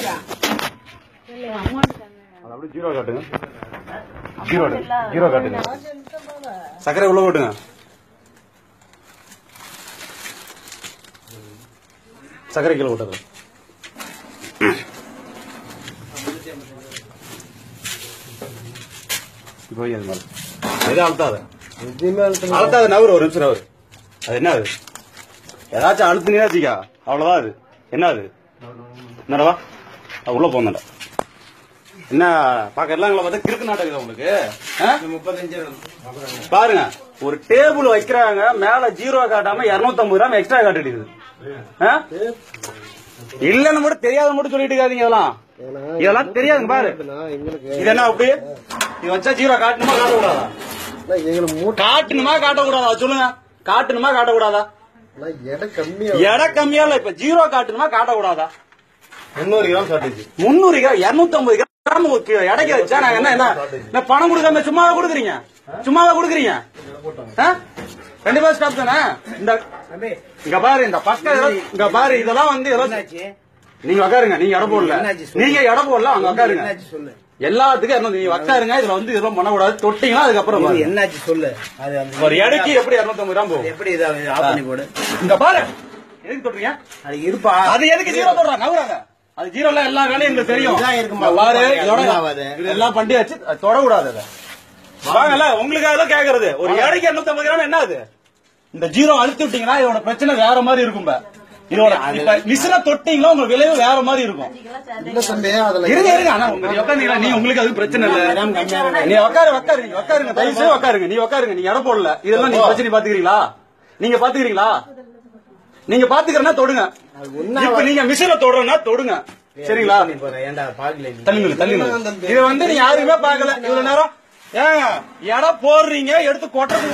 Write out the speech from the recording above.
அது அப்படியே ஜீரோ காட்டுங்க ஜீரோ ஜீரோ காட்டுங்க சர்க்கரை உள்ள போட்டுங்க சர்க்கரை கீழே போட்டது இப்போ வை அது மேல எதுவும் அழுத்தாத அழுத்தாத நவரு ஒரு நிமிஷம் நவரு அது என்ன அது ஏதாச்சும் அழுத்துனே வச்சுக்கா அவ்வளவுதான் அது என்ன அது என்னடா அது உள்ள போந்தா என்ன பாக்க எல்லாம் பார்த்தா கிறுக்கு நாட்டகம் உங்களுக்கு ஆ? பாருங்க ஒரு டேபிள் வைக்கிறாங்க மேல ஜீரோ காட்டாம 250 கிராம் எக்ஸ்ட்ரா காட்டிடுது ஆ? இல்லன்னு மட்டும் தெரியாத மட்டும் சொல்லிட்டு இருக்காதீங்க இதெல்லாம் இதெல்லாம் தெரியாதுங்க பாரு இது என்ன அப்படி இது வச்சா ஜீரோ காட்டணுமா காட்டக்கூடாதா எங்களுக்கு மூட்டை காட்டணுமா காட்டக்கூடாதா சொல்லுங்க காட்டணுமா காட்டக்கூடாதா எடை கம்மியா எடை கம்மியா இல்ல இப்ப ஜீரோ காட்டணுமா காட்டக்கூடாதா முன்னூறு கிராம் ஷார்டேஜ் முன்னூறு கிராம் இருநூத்தி ஐம்பது கிராம் ஒரு எடைக்கு வச்சா நாங்க என்ன என்ன என்ன பணம் கொடுக்காம சும்மாவா கொடுக்குறீங்க சும்மாவா கொடுக்குறீங்க ஆ? கண்டிப்பா ஸ்டாப் தானே இந்த இங்க பாரு இந்த பக்கம் இதெல்லாம் இங்க பாரு இதெல்லாம் வந்து இதெல்லாம் நீங்க உட்காருங்க நீங்க இடம் போடல நீங்க இடம் போடல அங்க உட்காருங்க சொல்லு எல்லாத்துக்கும் இருநூறு நீங்க உட்காருங்க இதுல வந்து இதெல்லாம் பண்ணக்கூடாது தொட்டீங்கன்னா அதுக்கப்புறம் இது பாருங்க. என்னாச்சு சொல்லு அது அந்த ஒரு எடைக்கு எப்படி இருநூத்தி கிராம் போகும் எப்படி இதை ஆஃப் பண்ணி போடு இங்க பாரு எதுக்கு தொட்டுறீங்க அது இருப்பா அது எதுக்கு ஜீரோ போடுறாங்க நவுறாங்க அது ஜீரோல எல்லா வேலையும் எங்களுக்கு தெரியும் இதான் இருக்குமா? இங்க பாரு இதோட ஆகாது. இதெல்லாம் பண்ணி வச்சு அது தொடக்கூடாது அதை வாங்கல உங்களுக்காக தான் கேக்குறது ஒரு ஏழைக்கு 250 கிராம் என்ன அது இந்த ஜீரோ அழுத்தி விட்டீங்கன்னா இதோட பிரச்சனை வேற மாதிரி இருக்கும் பா. இதோட இப்ப மிஷினை தொட்டீங்கன்னா உங்க விளைவு வேற மாதிரி இருக்கும் இல்ல தம்பி அதுல இருங்க இருங்க ஆனா உங்க நீ உட்காந்தீங்களா நீ உங்களுக்கு அது பிரச்சனை இல்ல நீ உட்காரு உட்காரு நீங்க உட்காருங்க தயவு செய்து உட்காருங்க நீ உட்காருங்க நீங்க இடம் போடல இதெல்லாம் நீங்க பிரச்சனை பாத்துக்கிறீங்களா நீங்க பாத்துக்கிறீங்களா நீங்க பாத்துக்கிறனா தொடுங்க இப்ப நீங்க மிஷினை தொடுறனா தொடுங்க சரிங்களா நீ போற ஏன்டா பாக்கல நீ தள்ளுங்க தள்ளுங்க இத வந்து நீ யாருமே பாக்கல இவ்வளவு நேரம் ஏங்க இடம் போடுறீங்க எடுத்து கொட்டுறது